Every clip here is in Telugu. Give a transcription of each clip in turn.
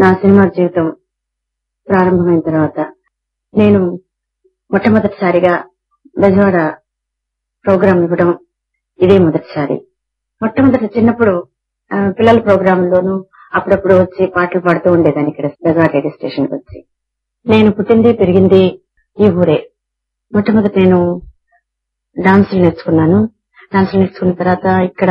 నా సినిమా జీవితం ప్రారంభమైన తర్వాత నేను మొట్టమొదటిసారిగా బెజవాడ ప్రోగ్రాం ఇవ్వడం ఇదే మొదటిసారి మొట్టమొదటి చిన్నప్పుడు ఆ, పిల్లల ప్రోగ్రాంలోనూ అప్పుడప్పుడు వచ్చి పాటలు పాడుతూ ఉండేదాన్ని ఇక్కడ బెజవాడ రేడియో స్టేషన్ వచ్చి నేను పుట్టింది పెరిగింది ఈ ఊరే మొట్టమొదటి నేను డాన్సులు నేర్చుకున్నాను డాన్సులు నేర్చుకున్న తర్వాత ఇక్కడ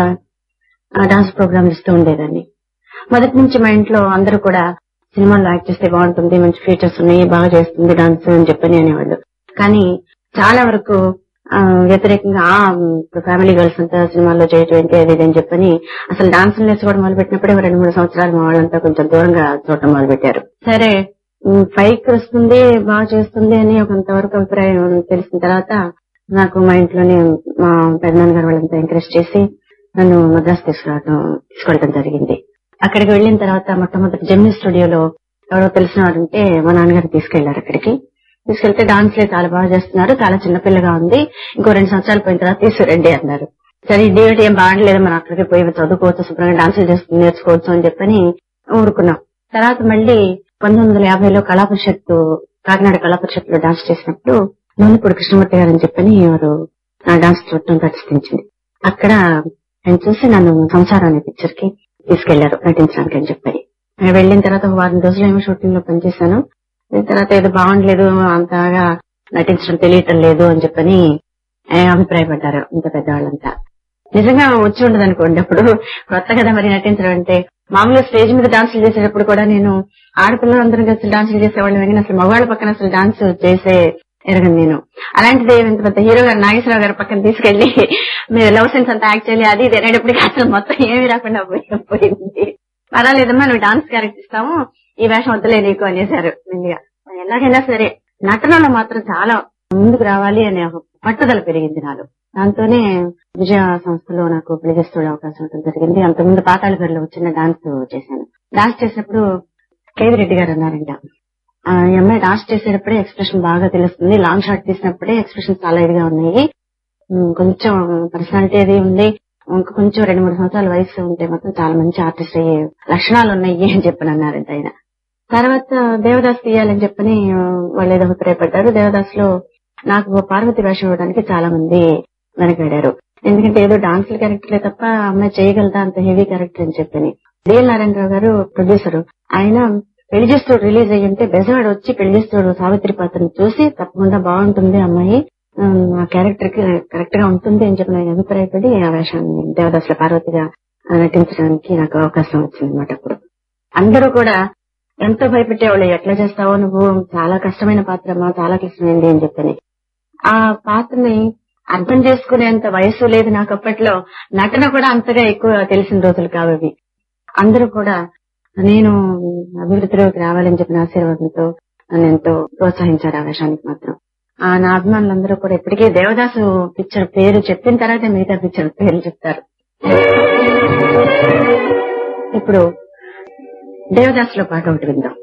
ఆ డాన్స్ ప్రోగ్రామ్ ఇస్తూ ఉండేదాన్ని మొదటి నుంచి మా ఇంట్లో అందరూ కూడా సినిమాల్లో యాక్ట్ చేస్తే బాగుంటుంది మంచి ఫీచర్స్ ఉన్నాయి బాగా చేస్తుంది డాన్స్ అని చెప్పని అనేవాళ్ళు కానీ చాలా వరకు ఆ, వ్యతిరేకంగా ఆ, ఇప్పుడు ఫ్యామిలీ గర్ల్స్ అంతా సినిమాల్లో చేయటం ఏంటి అది ఇది అని చెప్పని అసలు డాన్స్ నేర్చుకోవడం మొదలు పెట్టినప్పుడే రెండు మూడు సంవత్సరాలు మా వాళ్ళంతా కొంచెం దూరంగా చూడటం మొదలు పెట్టారు సరే ఉమ్, పైకి వస్తుంది బాగా చేస్తుంది అని కొంతవరకు అభిప్రాయం తెలిసిన తర్వాత నాకు మా ఇంట్లోనే మా పెద్దనాన్న గారు వాళ్ళంతా ఎంకరేజ్ చేసి నన్ను మద్రాసు తీసుకురావడం తీసుకెళ్ళడం జరిగింది అక్కడికి వెళ్ళిన తర్వాత మొట్టమొదటి జెమిని స్టూడియోలో ఎవరో తెలిసిన వాడు ఉంటే మా నాన్నగారు తీసుకెళ్లారు అక్కడికి తీసుకెళ్తే డాన్స్ లే చాలా బాగా చేస్తున్నారు చాలా చిన్నపిల్లగా ఉంది ఇంకో రెండు సంవత్సరాలు పోయిన తర్వాత తీసుకురండి అన్నారు సరే డేవిడ్ ఏం బాగలేదు మనం అక్కడికి పోయి చదువుకోవచ్చు శుభ్రంగా డాన్సులు చేస్తూ నేర్చుకోవచ్చు అని చెప్పని ఊరుకున్నాం తర్వాత మళ్ళీ పంతొమ్మిది వందల యాభైలో కళా పరిషత్ కాకినాడ కళా పరిషత్ లో డాన్స్ చేసినప్పుడు నూనెపూడి కృష్ణమూర్తి గారు అని చెప్పని వారు నా డాన్స్ చూడటం ప్రతిష్ఠించింది అక్కడ ఆయన చూసి నన్ను సంసారం అనే పిక్చర్ కి తీసుకెళ్లారు నటించడానికి అని చెప్పని నేను వెళ్ళిన తర్వాత ఒక వారం రోజులు ఏమో షూటింగ్ లో పనిచేశాను దాని తర్వాత ఏదో బాగుండలేదు అంతగా నటించడం తెలియటం లేదు అని చెప్పని ఆ, అభిప్రాయపడ్డారు ఇంత పెద్దవాళ్ళంతా నిజంగా వచ్చి ఉండదు అనుకోండి అప్పుడు కొత్త కదా మరి నటించడం అంటే మామూలుగా స్టేజ్ మీద డాన్సులు చేసేటప్పుడు కూడా నేను ఆడపిల్లలందరం కలిసి డాన్సులు చేసేవాళ్ళం కానీ అసలు మగవాళ్ళ పక్కన అసలు డాన్స్ చేసే ఎరగను నేను అలాంటిది ఇంత పెద్ద హీరో గారు నాగేశ్వరరావు గారి పక్కన తీసుకెళ్లి మీరు లవ్ సెన్స్ అంతా యాక్ట్ చేయాలి అది ఇది అనేటప్పటికి అసలు మొత్తం ఏమీ రాకుండా పోయి- పోయింది పర్వాలేదమ్మా నువ్వు డాన్స్ క్యారెక్టర్ ఇస్తాము ఈ వేషం వద్దలే నీకు అనేసారు మెల్లిగా ఎలాగైనా సరే నటనలో మాత్రం చాలా ముందుకు రావాలి అనే ఒక పట్టుదల పెరిగింది నాలో దాంతోనే విజయ సంస్థలో నాకు పెళ్లి చేస్తున్న అవకాశం ఉండడం జరిగింది అంతకుముందు పాతాళ గారిలో చిన్న డాన్స్ చేశాను డాన్స్ చేసినప్పుడు కేవిరెడ్డి గారు అన్నారంట ఆ ఈ అమ్మాయి డాన్స్ చేసేటప్పుడే ఎక్స్ప్రెషన్ బాగా తెలుస్తుంది లాంగ్ షాట్ తీసినప్పుడే ఎక్స్ప్రెషన్ చాలా ఇదిగా ఉన్నాయి ఉమ్, కొంచెం పర్సనాలిటీ అది ఉంది ఇంకా కొంచెం రెండు మూడు సంవత్సరాల వయసు ఉంటే మాత్రం చాలా మంచి ఆర్టిస్ట్ అయ్యే లక్షణాలు ఉన్నాయి అని చెప్పని అన్నారంట ఆయన తర్వాత దేవదాస్ తీయాలని చెప్పని ఆ, వాళ్ళు ఏదో అభిప్రాయపడ్డారు దేవదాస్ లో నాకు పార్వతి వేషం ఇవ్వడానికి చాలా మంది వెనకాడారు ఎందుకంటే ఏదో డాన్సుల క్యారెక్టర్లే తప్ప ఆ అమ్మాయి చేయగలదా అంత హెవీ క్యారెక్టర్ అని చెప్పని డిఎల్ నారాయణరావు గారు ప్రొడ్యూసర్ ఆయన పెళ్లి చేస్తోడు రిలీజ్ అయ్యి ఉంటే బెజవాడ వచ్చి పెళ్లి చేస్తోడు సావిత్రి పాత్రను చూసి తప్పకుండా బాగుంటుంది ఆ అమ్మాయి ఆ, ఆ క్యారెక్టర్ కి కరెక్ట్ గా ఉంటుంది అని చెప్పి నేను అభిప్రాయపడి ఆ వేషాన్ని దేవదాసుల పార్వతిగా ఆ, నటించడానికి నాకు అవకాశం వచ్చింది అనమాట అప్పుడు అందరూ కూడా ఎంతో భయపెట్టేవాళ్ళు ఎట్లా చేస్తావో నువ్వు చాలా కష్టమైన పాత్రమా చాలా కష్టమైంది అని చెప్పని ఆ పాత్రని అర్థం చేసుకునేంత వయసు లేదు నాకు అప్పట్లో నటన కూడా అంతగా ఎక్కువ తెలిసిన రోజులు కావవి అందరూ కూడా నేను అభివృద్ధిలోకి రావాలని చెప్పిన ఆశీర్వాదంతో నన్ను ఎంతో ప్రోత్సహించారు ఆ వేషానికి మాత్రం ఆ నా అభిమానులందరూ కూడా ఇప్పటికీ దేవదాసు పిక్చర్ పేరు చెప్పిన తర్వాత మిగతా పిక్చర్ పేర్లు చెప్తారు ఇప్పుడు దేవదాసులో పాట ఒకటి విందాం